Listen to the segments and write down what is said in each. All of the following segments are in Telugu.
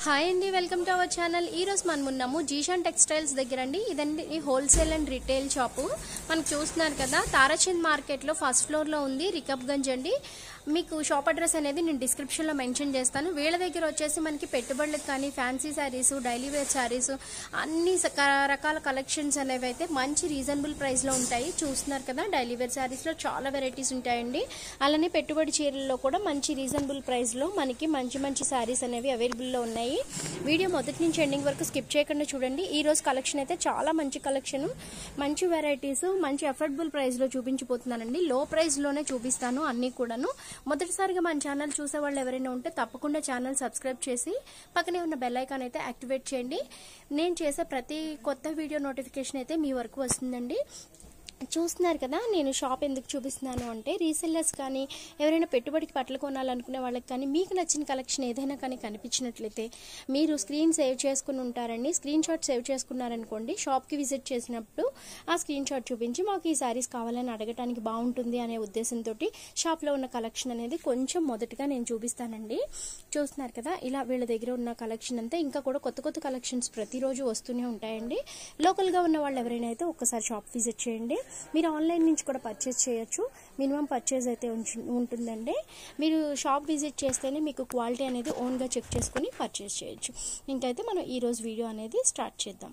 హాయ్ అండి వెల్కమ్ టు అవర్ ఛానల్ ఈ రోజు మనం ఉన్నాము జీషాన్ టెక్స్టైల్స్ దగ్గర అండి ఇదండి హోల్సేల్ అండ్ రిటైల్ షాపు మనకు చూస్తున్నారు కదా తారాచంద్ మార్కెట్లో ఫస్ట్ ఫ్లోర్లో ఉంది రికబ్గంజ్ అండి మీకు షాప్ అడ్రస్ అనేది నేను డిస్క్రిప్షన్లో మెన్షన్ చేస్తాను వీళ్ళ దగ్గర వచ్చేసి మనకి పెట్టుబడులకు కానీ fancy saris daily wear saris అన్ని సక- రకాల కలెక్షన్స్ అనేవి అయితే మంచి రీజనబుల్ ప్రైస్లో ఉంటాయి చూస్తున్నారు కదా డైలీ వేర్ శారీస్లో చాలా వెరైటీస్ ఉంటాయండి అలానే పెట్టుబడి చీరల్లో కూడా మంచి రీజనబుల్ ప్రైస్లో మనకి మంచి మంచి శారీస్ అనేవి అవైలబుల్లో ఉన్నాయి వీడియో మొదటి నుంచి ఎండింగ్ వరకు స్కిప్ చేయకుండా చూడండి ఈ రోజు కలెక్షన్ అయితే చాలా మంచి కలెక్షన్ మంచి వెరైటీస్ మంచి అఫోర్డబుల్ ప్రైస్లో చూపించిపోతున్నానండి లో ప్రైస్లోనే చూపిస్తాను అన్నీ కూడాను మొదటిసారిగా మన ఛానల్ చూసే వాళ్ళు ఎవరైనా ఉంటే తప్పకుండా ఛానల్ సబ్స్క్రైబ్ చేసి పక్కనే ఉన్న బెల్ ఐకాన్ అయితే యాక్టివేట్ చేయండి నేను చేసే ప్రతి కొత్త వీడియో నోటిఫికేషన్ అయితే మీ వరకు వస్తుందండి చూస్తున్నారు కదా నేను షాప్ ఎందుకు చూపిస్తున్నాను అంటే రీసెల్లర్స్ కానీ ఎవరైనా పెట్టుబడికి బట్టలు కొనాలనుకునే వాళ్ళకి కానీ మీకు నచ్చిన కలెక్షన్ ఏదైనా కానీ కనిపించినట్లయితే మీరు స్క్రీన్ సేవ్ చేసుకుని ఉంటారండి స్క్రీన్ షాట్ సేవ్ చేసుకున్నారనుకోండి షాప్కి విజిట్ చేసినప్పుడు ఆ స్క్రీన్ షాట్ చూపించి మాకు ఈ శారీస్ కావాలని అడగటానికి బాగుంటుంది అనే ఉద్దేశంతో షాప్లో ఉన్న కలెక్షన్ అనేది కొంచెం మొదటగా నేను చూపిస్తానండి చూస్తున్నారు కదా ఇలా వీళ్ళ దగ్గర ఉన్న కలెక్షన్ అంతా ఇంకా కూడా కొత్త కొత్త కలెక్షన్స్ ప్రతిరోజు వస్తూనే ఉంటాయండి లోకల్గా ఉన్న వాళ్ళు ఎవరైనా అయితే ఒక్కసారి షాప్ విజిట్ చేయండి మీరు ఆన్లైన్ నుంచి కూడా పర్చేస్ చేయొచ్చు మినిమం పర్చేస్ అయితే ఉంచు- ఉంటుందండి మీరు షాప్ విజిట్ చేస్తేనే మీకు క్వాలిటీ అనేది ఓన్గా చెక్ చేసుకుని పర్చేస్ చేయొచ్చు ఇంకైతే మనం ఈరోజు వీడియో అనేది స్టార్ట్ చేద్దాం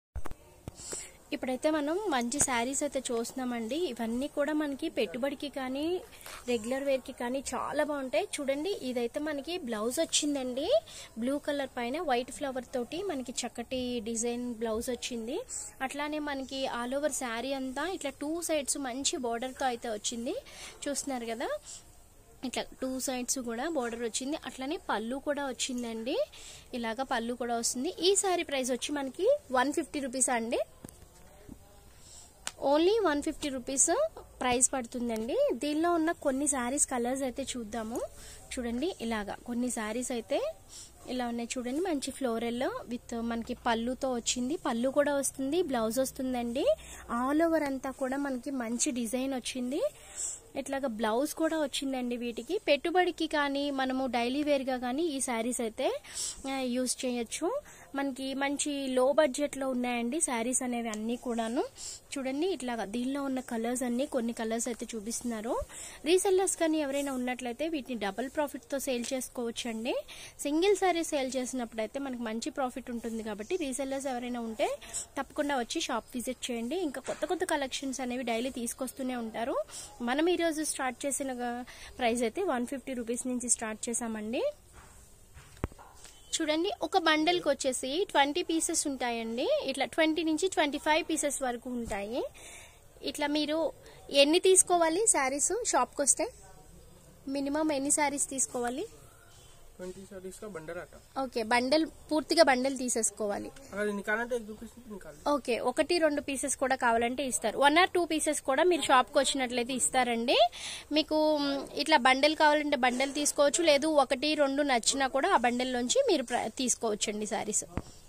ఇప్పుడైతే మనం మంచి శారీస్ అయితే చూస్తున్నామండి ఇవన్నీ కూడా మనకి పెట్టుబడికి కానీ రెగ్యులర్ వేర్కి కానీ చాలా బాగుంటాయి చూడండి ఇదైతే మనకి బ్లౌజ్ వచ్చిందండి బ్లూ కలర్ పైన వైట్ ఫ్లవర్ తోటి మనకి చక్కటి డిజైన్ బ్లౌజ్ వచ్చింది అట్లానే మనకి ఆల్ ఓవర్ శారీ అంతా ఇట్లా టూ సైడ్స్ మంచి బార్డర్తో అయితే వచ్చింది చూస్తున్నారు కదా ఇట్లా టూ సైడ్స్ కూడా బార్డర్ వచ్చింది అట్లనే పళ్ళు కూడా వచ్చిందండి ఇలాగా పళ్ళు కూడా వస్తుంది ఈ శారీ ప్రైస్ వచ్చి మనకి వన్ ఫిఫ్టీ రూపీస్ అండి only one fifty rupees price పడుతుందండి దీనిలో ఉన్న కొన్ని శారీస్ కలర్స్ అయితే చూద్దాము చూడండి ఇలాగా కొన్ని శారీస్ అయితే ఇలా ఉన్నాయి చూడండి మంచి ఫ్లోరల్ విత్ మనకి పళ్ళుతో వచ్చింది పళ్ళు కూడా వస్తుంది బ్లౌజ్ వస్తుందండి ఆల్ ఓవర్ అంతా కూడా మనకి మంచి డిజైన్ వచ్చింది ఇట్లాగా బ్లౌజ్ కూడా వచ్చిందండి వీటికి పెట్టుబడికి కానీ మనము డైలీ వేర్గా కానీ ఈ శారీస్ అయితే యూజ్ చేయొచ్చు మనకి మంచి లో బడ్జెట్లో ఉన్నాయండి శారీస్ అనేవి అన్నీ కూడాను చూడండి ఇట్లాగా దీనిలో ఉన్న కలర్స్ అన్ని కొన్ని కలర్స్ అయితే చూపిస్తున్నారు రీసెల్లర్స్ కానీ ఎవరైనా ఉన్నట్లయితే వీటిని డబుల్ ప్రాఫిట్తో సేల్ చేసుకోవచ్చు అండి సింగిల్ శారీ సేల్ చేసినప్పుడు అయితే మనకి మంచి ప్రాఫిట్ ఉంటుంది కాబట్టి రీసెల్లర్స్ ఎవరైనా ఉంటే తప్పకుండా వచ్చి షాప్ విజిట్ చేయండి ఇంకా కొత్త కొత్త కలెక్షన్స్ అనేవి డైలీ తీసుకొస్తూనే ఉంటారు మనం ఈరోజు స్టార్ట్ చేసిన ప్రైస్ అయితే వన్ ఫిఫ్టీ రూపీస్ నుంచి స్టార్ట్ చేసామండి చూడండి ఒక బండల్కి వచ్చేసి ట్వంటీ పీసెస్ ఉంటాయండి ఇట్లా ట్వంటీ నుంచి ట్వంటీ ఫైవ్ పీసెస్ వరకు ఉంటాయి ఇట్లా మీరు ఎన్ని తీసుకోవాలి శారీస్ షాప్కి వస్తే మినిమం ఎన్ని శారీస్ తీసుకోవాలి ट्वेंटी साड़ीज का बंडल आता ఓకే బండల్ పూర్తిగా బండల్ తీసేసుకోవాలి अगर निकालना तो एक दो पीस निकाल लो ఓకే ఒకటి రెండు పీసెస్ కూడా కావాలంటే ఇస్తారు వన్ ఆర్ టూ పీసెస్ కూడా మీరు షాప్కి వచ్చినట్లయితే ఇస్తారండి మీకు మ్, ఇట్లా బండల్ కావాలంటే బండల్ తీసుకోవచ్చు లేదు ఒకటి రెండు నచ్చినా కూడా ఆ బండల్ నుంచి మీరు ప్ర- తీసుకోవచ్చండి సారీస్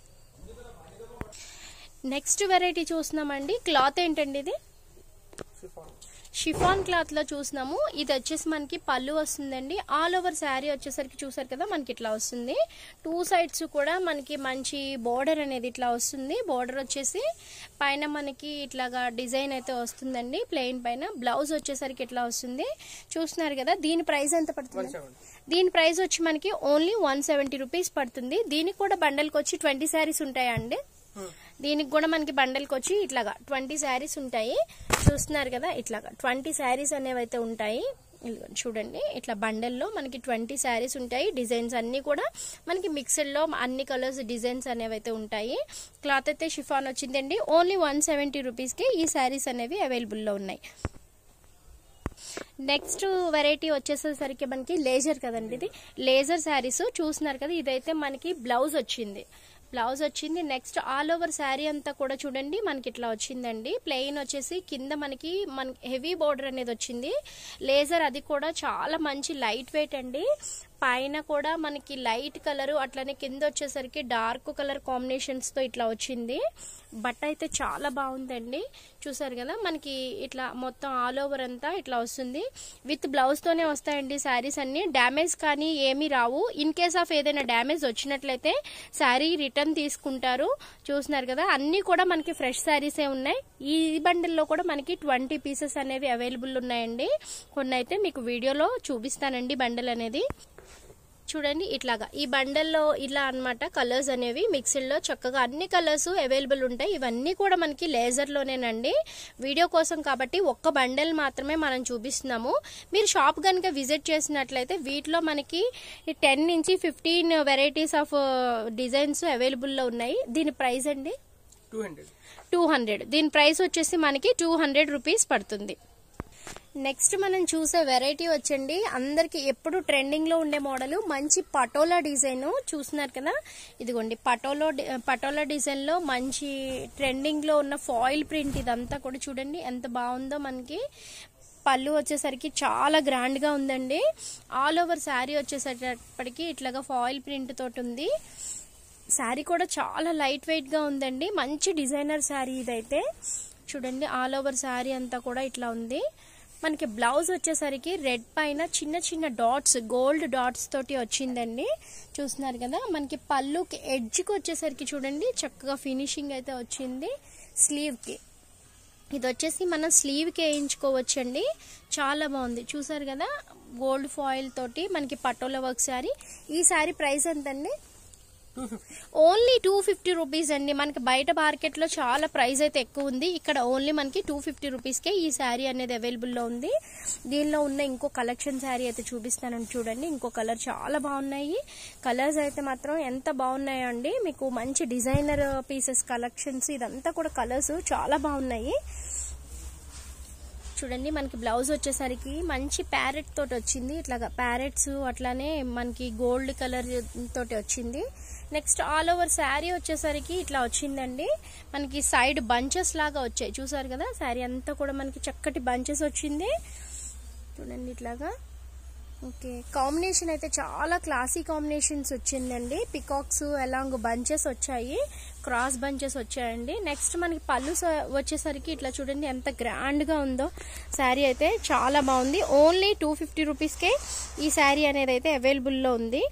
నెక్స్ట్ వెరైటీ చూస్తున్నామండి క్లాత్ ఏంటండి ఇది शिफॉन షిఫాన్ క్లాత్ లో చూసినాము ఇది వచ్చేసి మనకి పళ్ళు వస్తుందండి ఆల్ ఓవర్ శారీ వచ్చేసరికి చూసారు కదా మనకి ఇట్లా వస్తుంది టూ సైడ్స్ కూడా మనకి మంచి బోర్డర్ అనేది ఇట్లా వస్తుంది బోర్డర్ వచ్చేసి పైన మనకి ఇట్లాగా డిజైన్ అయితే వస్తుందండి ప్లెయిన్ పైన బ్లౌజ్ వచ్చేసరికి ఇట్లా వస్తుంది చూస్తున్నారు కదా దీని ప్రైస్ ఎంత वन పడుతుంది सेवन దీని ప్రైస్ వచ్చి మనకి ఓన్లీ వన్ సెవెంటీ రూపీస్ పడుతుంది దీనికి కూడా బండల్కి వచ్చి ట్వంటీ శారీస్ ఉంటాయా అండి దీనికి కూడా మనకి బండల్కి వచ్చి ఇట్లాగా ట్వంటీ శారీస్ ఉంటాయి చూస్తున్నారు కదా ఇట్లాగా ట్వంటీ శారీస్ అనేవి అయితే ఉంటాయి ఇదిగోండి చూడండి ఇట్లా బండల్లో మనకి ట్వంటీ శారీస్ ఉంటాయి డిజైన్స్ అన్ని కూడా మనకి మిక్స్డ్లో అన్ని కలర్స్ డిజైన్స్ అనేవి అయితే ఉంటాయి క్లాత్ అయితే షిఫాన్ వచ్చిందండి ఓన్లీ వన్ సెవెంటీ రూపీస్కి ఈ శారీస్ అనేవి అవైలబుల్లో ఉన్నాయి నెక్స్ట్ వెరైటీ వచ్చేసేసరికి మనకి లేజర్ కదండి ఇది లేజర్ శారీస్ చూస్తున్నారు కదా ఇదైతే మనకి బ్లౌజ్ వచ్చింది బ్లౌజ్ వచ్చింది నెక్స్ట్ ఆల్ ఓవర్ శారీ అంతా కూడా చూడండి మనకి ఇట్లా వచ్చిందండి ప్లెయిన్ వచ్చేసి కింద మనకి మన హెవీ బోర్డర్ అనేది వచ్చింది లేజర్ అది కూడా చాలా మంచి లైట్ వెయిట్ అండి పైన కూడా మనకి లైట్ కలర్ అట్లనే కింద వచ్చేసరికి డార్క్ కలర్ కాంబినేషన్స్ తో ఇట్లా వచ్చింది బట్ట అయితే చాలా బాగుందండి చూసారు కదా మనకి ఇట్లా మొత్తం ఆల్ ఓవర్ అంతా ఇట్లా వస్తుంది విత్ బ్లౌజ్ తోనే వస్తాయండి శారీస్ అన్ని డ్యామేజ్ కానీ ఏమీ రావు ఇన్ కేస్ ఆఫ్ ఏదైనా డ్యామేజ్ వచ్చినట్లయితే శారీ రిటర్న్ తీసుకుంటారు చూస్తున్నారు కదా అన్ని కూడా మనకి ఫ్రెష్ శారీసే ఉన్నాయి ఈ బండిల్లో కూడా మనకి ట్వంటీ పీసెస్ అనేవి అవైలబుల్ ఉన్నాయండి కొన్ని అయితే మీకు వీడియోలో చూపిస్తానండి బండల్ అనేది చూడండి ఇట్లాగా ఈ బండల్లో ఇలా అన్నమాట కలర్స్ అనేవి మిక్సీలో చక్కగా అన్ని కలర్స్ అవైలబుల్ ఉంటాయి ఇవన్నీ కూడా మనకి లేజర్లోనేనండి వీడియో కోసం కాబట్టి ఒక్క బండల్ మాత్రమే మనం చూపిస్తున్నాము మీరు షాప్ కనుక విజిట్ చేసినట్లయితే వీటిలో మనకి టెన్ నుంచి ఫిఫ్టీన్ వెరైటీస్ ఆఫ్ డిజైన్స్ అవైలబుల్లో ఉన్నాయి దీని ప్రైస్ అండి టూ హండ్రెడ్ టూ హండ్రెడ్ దీని ప్రైస్ వచ్చేసి మనకి టూ హండ్రెడ్ రూపీస్ పడుతుంది నెక్స్ట్ మనం చూసే వెరైటీ వచ్చండి అందరికి ఎప్పుడు ట్రెండింగ్ లో ఉండే మోడల్ మంచి పటోలా డిజైన్ చూస్తున్నారు కదా ఇదిగోండి పటోలో పటోలా డిజైన్ లో మంచి ట్రెండింగ్ లో ఉన్న ఫాయిల్ ప్రింట్ ఇదంతా కూడా చూడండి ఎంత బాగుందో మనకి పళ్ళు వచ్చేసరికి చాలా గ్రాండ్ గా ఉందండి ఆల్ ఓవర్ శారీ వచ్చేసరికి ఇట్లాగా ఫాయిల్ ప్రింట్ తోటి ఉంది శారీ కూడా చాలా లైట్ వెయిట్ గా ఉందండి మంచి డిజైనర్ శారీ ఇదైతే చూడండి ఆల్ ఓవర్ శారీ అంతా కూడా ఇట్లా ఉంది మనకి బ్లౌజ్ వచ్చేసరికి రెడ్ పైన చిన్న చిన్న డాట్స్ గోల్డ్ డాట్స్ తోటి వచ్చిందండి చూస్తున్నారు కదా మనకి పళ్ళుకి ఎడ్జ్కి వచ్చేసరికి చూడండి చక్కగా ఫినిషింగ్ అయితే వచ్చింది స్లీవ్కి ఇది వచ్చేసి మనం స్లీవ్కి వేయించుకోవచ్చండి చాలా బాగుంది చూసారు కదా గోల్డ్ ఫాయిల్ తోటి మనకి పటోలా వర్క్ శారీ ఈ శారీ ప్రైస్ ఎంతండి two fifty only two fifty rupees అండి మనకి బయట మార్కెట్ లో చాలా ప్రైస్ అయితే ఎక్కువ ఉంది ఇక్కడ ఓన్లీ మనకి టూ ఫిఫ్టీ రూపీస్కే ఈ శారీ అనేది అవైలబుల్ లో ఉంది దీనిలో ఉన్న ఇంకో కలెక్షన్ శారీ అయితే చూపిస్తానని చూడండి ఇంకో కలర్ చాలా బాగున్నాయి కలర్స్ అయితే మాత్రం ఎంత బాగున్నాయో అండి మీకు మంచి డిజైనర్ పీసెస్ కలెక్షన్స్ ఇదంతా కూడా కలర్స్ చాలా బాగున్నాయి చూడండి మనకి బ్లౌజ్ వచ్చేసరికి మంచి ప్యారెట్ తోటి వచ్చింది ఇట్లాగా ప్యారెట్స్ అట్లానే మనకి గోల్డ్ కలర్ తోటి వచ్చింది నెక్స్ట్ ఆల్ ఓవర్ శారీ వచ్చేసరికి ఇట్లా వచ్చిందండి మనకి సైడ్ బంచెస్ లాగా వచ్చాయి చూసారు కదా శారీ అంతా కూడా మనకి చక్కటి బంచెస్ వచ్చింది చూడండి ఇట్లాగా ఓకే కాంబినేషన్ అయితే చాలా క్లాసీ కాంబినేషన్స్ వచ్చిందండి పికాక్స్ అలాంగ్ బంచెస్ వచ్చాయి క్రాస్ బంచెస్ వచ్చాయండి నెక్స్ట్ మనకి పళ్ళు స- వచ్చేసరికి ఇట్లా చూడండి ఎంత గ్రాండ్ గా ఉందో శారీ అయితే చాలా బాగుంది ఓన్లీ టూ ఫిఫ్టీ రూపీస్కే ఈ శారీ అనేది అయితే అవైలబుల్లో ఉంది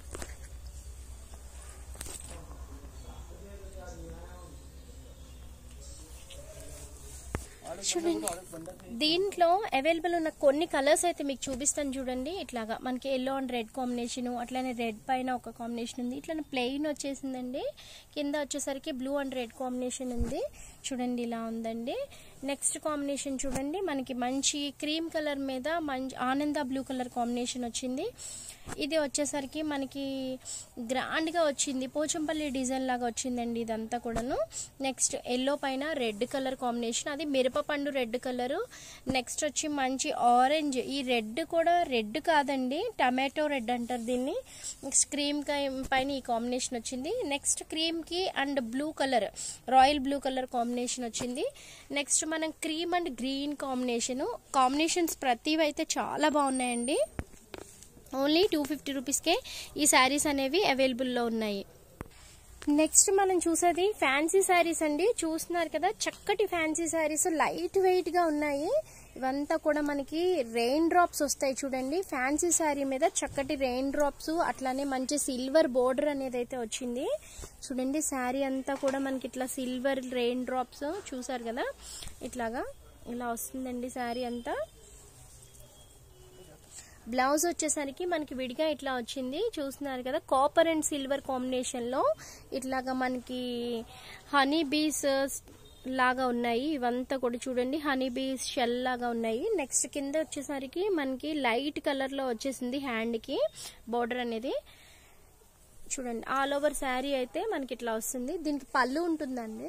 చూడండి దీంట్లో అవైలబుల్ ఉన్న కొన్ని కలర్స్ అయితే మీకు చూపిస్తాను చూడండి ఇట్లాగా మనకి ఎల్లో అండ్ రెడ్ కాంబినేషన్ అట్లానే రెడ్ పైన ఒక కాంబినేషన్ ఉంది ఇట్లానే ప్లెయిన్ వచ్చేసిందండి కింద వచ్చేసరికి బ్లూ అండ్ రెడ్ కాంబినేషన్ ఉంది చూడండి ఇలా ఉందండి నెక్స్ట్ కాంబినేషన్ చూడండి మనకి మంచి క్రీమ్ కలర్ మీద మంచి ఆనంద బ్లూ కలర్ కాంబినేషన్ వచ్చింది ఇది వచ్చేసరికి మనకి గ్రాండ్ గా వచ్చింది పోచంపల్లి డిజైన్ లాగా వచ్చిందండి ఇదంతా కూడాను నెక్స్ట్ ఎల్లో పైన రెడ్ కలర్ కాంబినేషన్ అది మిరపపండు రెడ్ కలర్ నెక్స్ట్ వచ్చి మంచి ఆరెంజ్ ఈ రెడ్ కూడా రెడ్ కాదండి టమాటో రెడ్ అంటారు దీన్ని నెక్స్ట్ క్రీమ్ పైన ఈ కాంబినేషన్ వచ్చింది నెక్స్ట్ క్రీమ్ కి and blue colour royal blue colour combination వచ్చింది నెక్స్ట్ మనం cream and green combination combinations ప్రతివి అయితే చాలా బాగున్నాయండి ఓన్లీ టూ ఫిఫ్టీ రూపీస్కే ఈ శారీస్ అనేవి అవైలబుల్లో ఉన్నాయి నెక్స్ట్ మనం చూసేది ఫ్యాన్సీ శారీస్ అండి చూస్తున్నారు కదా చక్కటి ఫ్యాన్సీ శారీస్ లైట్ వెయిట్ గా ఉన్నాయి ఇవంతా కూడా మనకి రెయిన్ డ్రాప్స్ వస్తాయి చూడండి ఫ్యాన్సీ శారీ మీద చక్కటి రెయిన్ డ్రాప్స్ అట్లానే మంచి సిల్వర్ బోర్డర్ అనేది అయితే వచ్చింది చూడండి శారీ అంతా కూడా మనకి ఇట్లా సిల్వర్ రెయిన్ డ్రాప్స్ చూసారు కదా ఇట్లాగా ఇలా వస్తుందండి శారీ అంతా బ్లౌజ్ వచ్చేసరికి మనకి విడిగా ఇట్లా వచ్చింది చూస్తున్నారు కదా కాపర్ అండ్ సిల్వర్ కాంబినేషన్ లో ఇట్లాగా మనకి హనీ బీస్ లాగా ఉన్నాయి ఇవంతా కూడా చూడండి హనీ బీస్ షెల్ లాగా ఉన్నాయి నెక్స్ట్ కింద వచ్చేసరికి మనకి లైట్ కలర్ లో వచ్చేసింది హ్యాండ్ కి బోర్డర్ అనేది చూడండి ఆల్ ఓవర్ శారీ అయితే మనకి ఇట్లా వస్తుంది దీనికి పళ్ళు ఉంటుందండి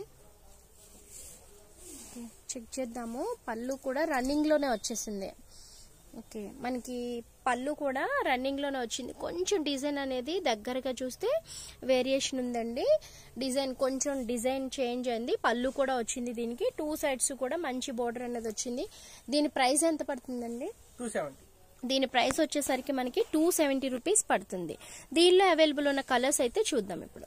చెక్ చేద్దాము పళ్ళు కూడా రన్నింగ్ లోనే వచ్చేసింది ఓకే మనకి పళ్ళు కూడా రన్నింగ్ లోనే వచ్చింది కొంచెం డిజైన్ అనేది దగ్గరగా చూస్తే వేరియేషన్ ఉందండి డిజైన్ కొంచెం డిజైన్ చేంజ్ అయింది పళ్ళు కూడా వచ్చింది దీనికి టూ సైడ్స్ కూడా మంచి బోర్డర్ అనేది వచ్చింది దీని ప్రైస్ ఎంత పడుతుందండి టూ సెవెంటీ దీని ప్రైస్ వచ్చేసరికి మనకి టూ సెవెంటీ రూపీస్ పడుతుంది దీనిలో అవైలబుల్ ఉన్న కలర్స్ అయితే చూద్దాం ఇప్పుడు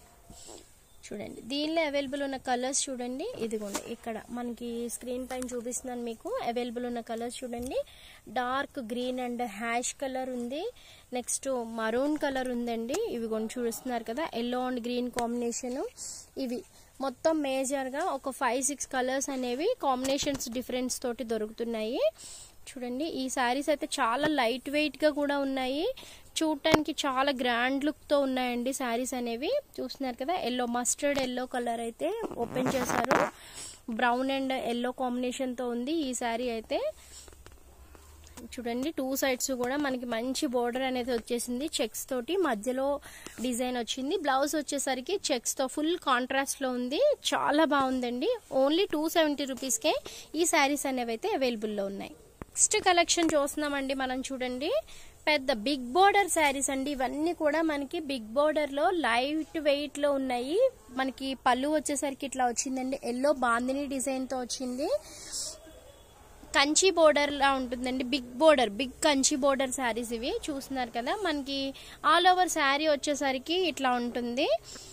చూడండి దీనిలో అవైలబుల్ ఉన్న కలర్స్ చూడండి ఇదిగోండి ఇక్కడ మనకి స్క్రీన్ పైన చూపిస్తున్నాను మీకు అవైలబుల్ ఉన్న కలర్స్ చూడండి dark green and hash colour ఉంది నెక్స్ట్ మరూన్ కలర్ ఉందండి ఇవి కొన్ని చూస్తున్నారు కదా ఎల్లో అండ్ గ్రీన్ కాంబినేషన్ ఇవి మొత్తం మేజర్గా ఒక ఫైవ్ సిక్స్ కలర్స్ అనేవి కాంబినేషన్స్ డిఫరెన్స్ తోటి దొరుకుతున్నాయి చూడండి ఈ శారీస్ అయితే చాలా లైట్ వెయిట్ గా కూడా ఉన్నాయి చూడటానికి చాలా గ్రాండ్ లుక్ తో ఉన్నాయండి శారీస్ అనేవి చూస్తున్నారు కదా ఎల్లో మస్టర్డ్ ఎల్లో కలర్ అయితే ఓపెన్ చేశారు బ్రౌన్ అండ్ ఎల్లో కాంబినేషన్ తో ఉంది ఈ శారీ అయితే చూడండి టూ సైడ్స్ కూడా మనకి మంచి బోర్డర్ అనేది వచ్చేసింది చెక్స్ తోటి మధ్యలో డిజైన్ వచ్చింది బ్లౌజ్ వచ్చేసరికి చెక్స్ తో ఫుల్ కాంట్రాస్ట్ లో ఉంది చాలా బాగుందండి ఓన్లీ టూ సెవెంటీ రూపీస్కే ఈ శారీస్ అనేవి అయితే అవైలబుల్లో ఉన్నాయి నెక్స్ట్ కలెక్షన్ చూస్తున్నామండి మనం చూడండి పెద్ద బిగ్ బోర్డర్ శారీస్ అండి ఇవన్నీ కూడా మనకి బిగ్ బోర్డర్ లో లైట్ వెయిట్ లో ఉన్నాయి మనకి పళ్ళు వచ్చేసరికి ఇట్లా వచ్చిందండి ఎల్లో బాందిని డిజైన్ తో వచ్చింది కంచి బోర్డర్ లా ఉంటుందండి big border big Kanchi border saris ఇవి చూస్తున్నారు కదా మనకి ఆల్ ఓవర్ శారీ వచ్చేసరికి ఇట్లా ఉంటుంది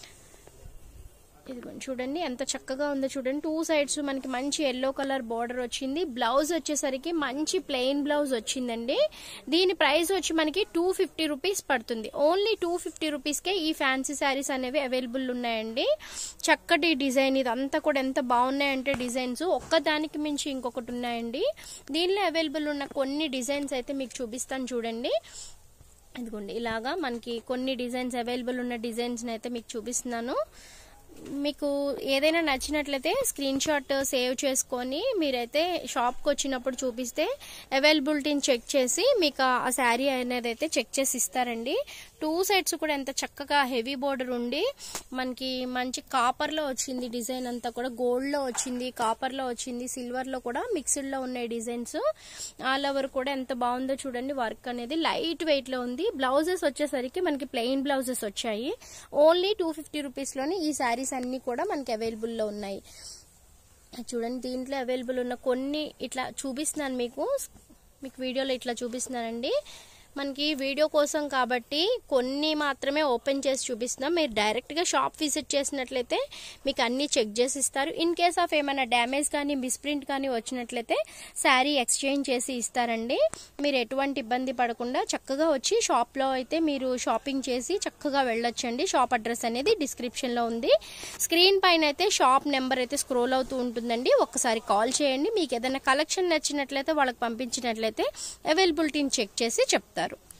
ఇదిగోండి చూడండి ఎంత చక్కగా ఉందో చూడండి టూ సైడ్స్ మనకి మంచి ఎల్లో కలర్ బార్డర్ వచ్చింది బ్లౌజ్ వచ్చేసరికి మంచి ప్లెయిన్ బ్లౌజ్ వచ్చిందండి దీని ప్రైస్ వచ్చి మనకి టూ ఫిఫ్టీ రూపీస్ పడుతుంది ఓన్లీ టూ ఫిఫ్టీ రూపీస్కే ఈ ఫ్యాన్సీ శారీస్ అనేవి అవైలబుల్ ఉన్నాయండి చక్కటి డిజైన్ ఇదంతా కూడా ఎంత బాగున్నాయంటే డిజైన్స్ ఒక్కదానికి మించి ఇంకొకటి ఉన్నాయండి దీనిలో అవైలబుల్ ఉన్న కొన్ని డిజైన్స్ అయితే మీకు చూపిస్తాను చూడండి ఇదిగోండి ఇలాగా మనకి కొన్ని డిజైన్స్ అవైలబుల్ ఉన్న డిజైన్స్ అయితే మీకు చూపిస్తున్నాను మీకు ఏదైనా నచ్చినట్లయితే స్క్రీన్ షాట్ సేవ్ చేసుకొని మీరైతే షాప్కి వచ్చినప్పుడు చూపిస్తే అవైలబిలిటీని చెక్ చేసి మీకు ఆ శారీ అనేది అయితే చెక్ చేసి ఇస్తారండి టూ సైడ్స్ కూడా ఎంత చక్కగా హెవీ బోర్డర్ ఉండి మనకి మంచి కాపర్లో వచ్చింది డిజైన్ అంతా కూడా గోల్డ్లో వచ్చింది కాపర్లో వచ్చింది సిల్వర్లో కూడా మిక్స్డ్లో ఉన్నాయి డిజైన్స్ ఆల్ ఓవర్ కూడా ఎంత బాగుందో చూడండి వర్క్ అనేది లైట్ వెయిట్లో ఉంది బ్లౌజెస్ వచ్చేసరికి మనకి ప్లెయిన్ బ్లౌజెస్ వచ్చాయి ఓన్లీ టూ ఫిఫ్టీ రూపీస్లోని ఈ శారీస్ అన్నీ కూడా మనకి అవైలబుల్లో ఉన్నాయి చూడండి దీంట్లో అవైలబుల్ ఉన్న కొన్ని ఇట్లా చూపిస్తున్నాను మీకు మీకు వీడియోలో ఇట్లా చూపిస్తున్నానండి మనకి వీడియో కోసం కాబట్టి కొన్ని మాత్రమే ఓపెన్ చేసి చూపిస్తున్నాం మీరు డైరెక్ట్గా షాప్ విజిట్ చేసినట్లయితే మీకు అన్ని చెక్ చేసి ఇస్తారు ఇన్ కేస్ ఆఫ్ ఏమైనా డ్యామేజ్ కానీ మిస్ప్రింట్ కానీ వచ్చినట్లయితే శారీ ఎక్స్చేంజ్ చేసి ఇస్తారండి మీరు ఎటువంటి ఇబ్బంది పడకుండా చక్కగా వచ్చి షాప్లో అయితే మీరు షాపింగ్ చేసి చక్కగా వెళ్ళొచ్చండి షాప్ అడ్రస్ అనేది డిస్క్రిప్షన్లో ఉంది స్క్రీన్ పైన అయితే షాప్ నెంబర్ అయితే స్క్రోల్ అవుతూ ఉంటుందండి ఒక్కసారి కాల్ చేయండి మీకు ఏదైనా కలెక్షన్ నచ్చినట్లయితే వాళ్ళకి పంపించినట్లయితే అవైలబిలిటీని చెక్ చేసి చెప్తారు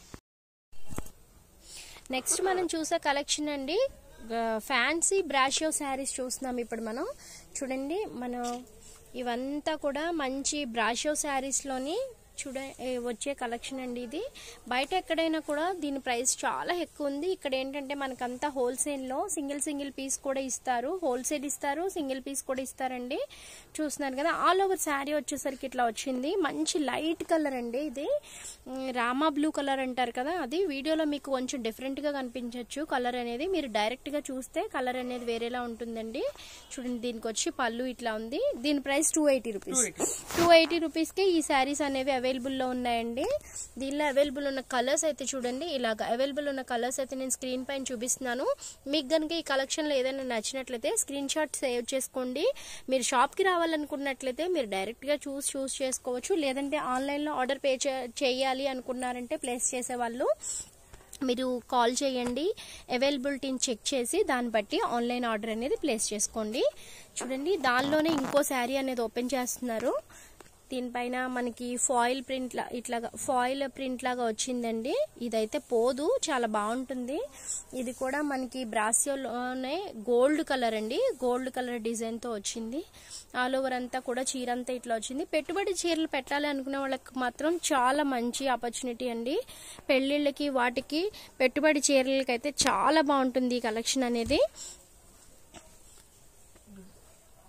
నెక్స్ట్ మనం చూసే కలెక్షన్ అండి ఫ్యాన్సీ బ్రాషియో శారీస్ చూస్తున్నాం ఇప్పుడు మనం చూడండి మనం ఇవంతా కూడా మంచి బ్రాషియో శారీస్లోని చూడ ఏ, వచ్చే కలెక్షన్ అండి ఇది బయట ఎక్కడైనా కూడా దీని ప్రైస్ చాలా ఎక్కువ ఉంది ఇక్కడ ఏంటంటే మనకంతా హోల్సేల్లో సింగిల్ సింగిల్ పీస్ కూడా ఇస్తారు హోల్సేల్ ఇస్తారు సింగిల్ పీస్ కూడా ఇస్తారండి చూస్తున్నారు కదా ఆల్ ఓవర్ శారీ వచ్చేసరికి ఇట్లా వచ్చింది మంచి లైట్ కలర్ అండి ఇది ఉమ్, రామా బ్లూ కలర్ అంటారు కదా అది వీడియోలో మీకు కొంచెం డిఫరెంట్ గా కనిపించవచ్చు కలర్ అనేది మీరు డైరెక్ట్ గా చూస్తే కలర్ అనేది వేరేలా ఉంటుందండి చూడండి దీనికి వచ్చి పళ్ళు ఇట్లా ఉంది దీని price two eighty rupees 280. Two eighty rupees కి ఈ శారీస్ అనేవి అవైలబుల్ లో ఉన్నాయండి దీనిలో అవైలబుల్ ఉన్న కలర్స్ అయితే చూడండి ఇలాగ అవైలబుల్ ఉన్న కలర్స్ అయితే నేను స్క్రీన్ పైన చూపిస్తున్నాను మీకు కనుక ఈ కలెక్షన్ లో ఏదైనా నచ్చినట్లయితే స్క్రీన్ షాట్ సేవ్ చేసుకోండి మీరు షాప్ కి రావాలనుకున్నట్లయితే మీరు డైరెక్ట్ గా చూస్ చూస్ చేసుకోవచ్చు లేదంటే ఆన్లైన్ లో ఆర్డర్ పే చేయాలి అనుకున్నారంటే ప్లేస్ చేసేవాళ్ళు మీరు కాల్ చేయండి అవైలబిలిటీని చెక్ చేసి దాన్ని బట్టి ఆన్లైన్ ఆర్డర్ అనేది ప్లేస్ చేసుకోండి చూడండి దానిలోనే ఇంకో శారీ అనేది ఓపెన్ చేస్తున్నారు దీనిపైన మనకి ఫాయిల్ ప్రింట్ లా ఇట్లాగా ఫాయిల్ ప్రింట్ లాగా వచ్చిందండి ఇదైతే పోదు చాలా బాగుంటుంది ఇది కూడా మనకి బ్రాసియోలోనే గోల్డ్ కలర్ అండి గోల్డ్ కలర్ డిజైన్ తో వచ్చింది ఆల్ ఓవర్ అంతా కూడా చీర అంతా ఇట్లా వచ్చింది పెట్టుబడి చీరలు పెట్టాలి అనుకునే వాళ్ళకి మాత్రం చాలా మంచి ఆపర్చునిటీ అండి పెళ్లిళ్ళకి వాటికి పెట్టుబడి చీరలకి అయితే చాలా బాగుంటుంది ఈ కలెక్షన్ అనేది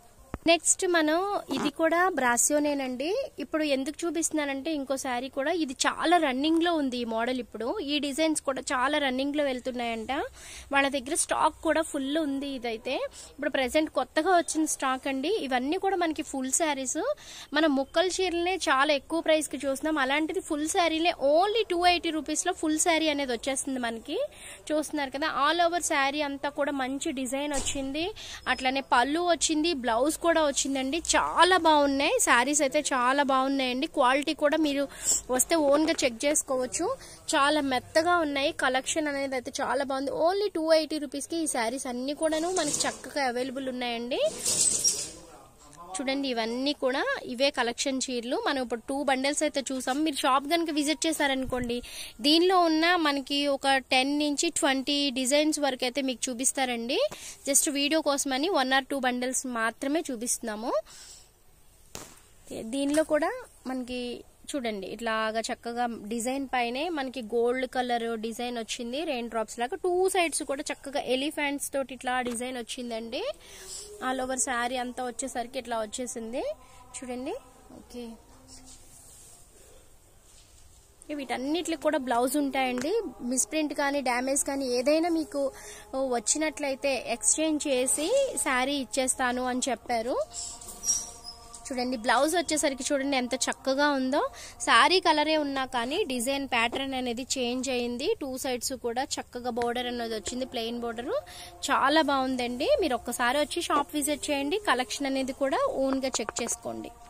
నెక్స్ట్ మనం ఇది కూడా బ్రాసియోనేనండి ఇప్పుడు ఎందుకు చూపిస్తున్నానంటే ఇంకో శారీ కూడా ఇది చాలా రన్నింగ్ లో ఉంది ఈ మోడల్ ఇప్పుడు ఈ డిజైన్స్ కూడా చాలా రన్నింగ్ లో వెళ్తున్నాయంట వాళ్ళ దగ్గర స్టాక్ కూడా ఫుల్ ఉంది ఇదైతే ఇప్పుడు ప్రెసెంట్ కొత్తగా వచ్చిన స్టాక్ అండి ఇవన్నీ కూడా మనకి ఫుల్ శారీస్ మనం ముక్కల చీరలనే చాలా ఎక్కువ ప్రైస్ కి చూస్తున్నాం అలాంటిది ఫుల్ శారీలే ఓన్లీ టూ ఎయిటీ రూపీస్ లో ఫుల్ శారీ అనేది వచ్చేస్తుంది మనకి చూస్తున్నారు కదా ఆల్ ఓవర్ శారీ అంతా కూడా మంచి డిజైన్ వచ్చింది అట్లనే పళ్ళు వచ్చింది బ్లౌజ్ కూడా వచ్చిందండి చాలా బాగున్నాయి శారీస్ అయితే చాలా బాగున్నాయండి క్వాలిటీ కూడా మీరు వస్తే ఓన్ గా చెక్ చేసుకోవచ్చు చాలా మెత్తగా ఉన్నాయి కలెక్షన్ అనేది అయితే చాలా బాగుంది ఓన్లీ టూ ఎయిటీ రూపీస్ కి ఈ శారీస్ అన్ని కూడాను మనకి చక్కగా అవైలబుల్ ఉన్నాయండి చూడండి ఇవన్నీ కూడా ఇవే కలెక్షన్ చీరలు మనం ఇప్పుడు టూ బండిల్స్ అయితే చూసాం మీరు షాప్ కనుక విజిట్ చేశారనుకోండి దీనిలో ఉన్న మనకి ఒక టెన్ నుంచి ట్వంటీ డిజైన్స్ వరకు అయితే మీకు చూపిస్తారండి జస్ట్ వీడియో కోసమని వన్ ఆర్ టూ బండిల్స్ మాత్రమే చూపిస్తున్నాము దీనిలో కూడా మనకి చూడండి ఇట్లాగా చక్కగా డిజైన్ పైనే మనకి గోల్డ్ కలర్ డిజైన్ వచ్చింది రెయిన్ డ్రాప్స్ లాగా టూ సైడ్స్ కూడా చక్కగా ఎలిఫెంట్స్ తోటి ఇట్లా డిజైన్ వచ్చిందండి ఆల్ ఓవర్ శారీ అంతా వచ్చేసరికి ఇట్లా వచ్చేసింది చూడండి ఓకే వీటన్నిటికి కూడా బ్లౌజ్ ఉంటాయండి మిస్ప్రింట్ కానీ డ్యామేజ్ కానీ ఏదైనా మీకు వచ్చినట్లయితే ఎక్స్చేంజ్ చేసి శారీ ఇచ్చేస్తాను అని చెప్పారు చూడండి బ్లౌజ్ వచ్చేసరికి చూడండి ఎంత చక్కగా ఉందో శారీ కలరే ఉన్నా కానీ డిజైన్ ప్యాటర్న్ అనేది చేంజ్ అయింది టూ సైడ్స్ కూడా చక్కగా బోర్డర్ అనేది వచ్చింది ప్లెయిన్ బోర్డర్ చాలా బాగుందండి మీరు ఒక్కసారి వచ్చి షాప్ విజిట్ చేయండి కలెక్షన్ అనేది కూడా ఓన్ గా చెక్ చేసుకోండి